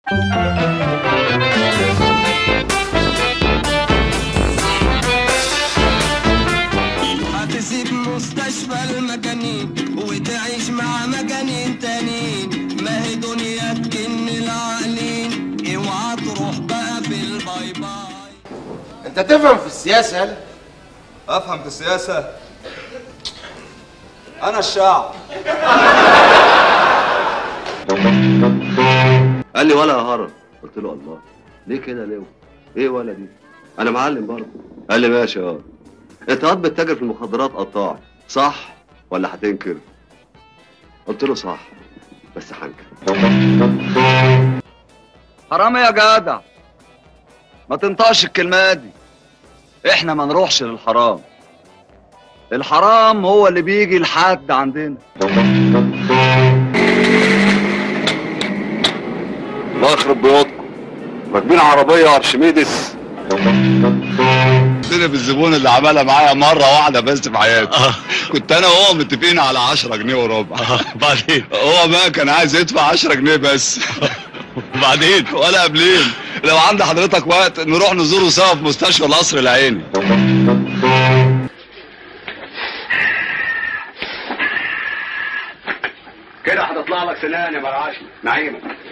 هتسيب مستشفى المجانين وتعيش مع مجانين تانيين ما هي دنيا تكن العقلين اوعى تروح بقى بالباي باي انت تفهم في السياسه يالا افهم في السياسه انا الشعب قال لي ولا يا هرم قلت له الله ليه كده ليه ايه ولا دي انا معلم برضه قال لي ماشي اه انت قاعد بتتاجر في المخدرات قطاع صح ولا هتنكر قلت له صح بس هنكر حرام يا جدع ما تنطقش الكلمة دي احنا ما نروحش للحرام الحرام هو اللي بيجي لحد عندنا الله يخرب بيوتكم راكبين عربيه ارشميدس كده بالزبون اللي عملها معايا مره واحده بس في حياتي كنت انا وهو متفقين على 10 جنيه وربع بعدين هو بقى كان عايز يدفع 10 جنيه بس بعدين ولا قبلين لو عند حضرتك وقت نروح نزوره سوا في مستشفى القصر العيني كده هتطلع لك سنان يا مرعاشي نعيمه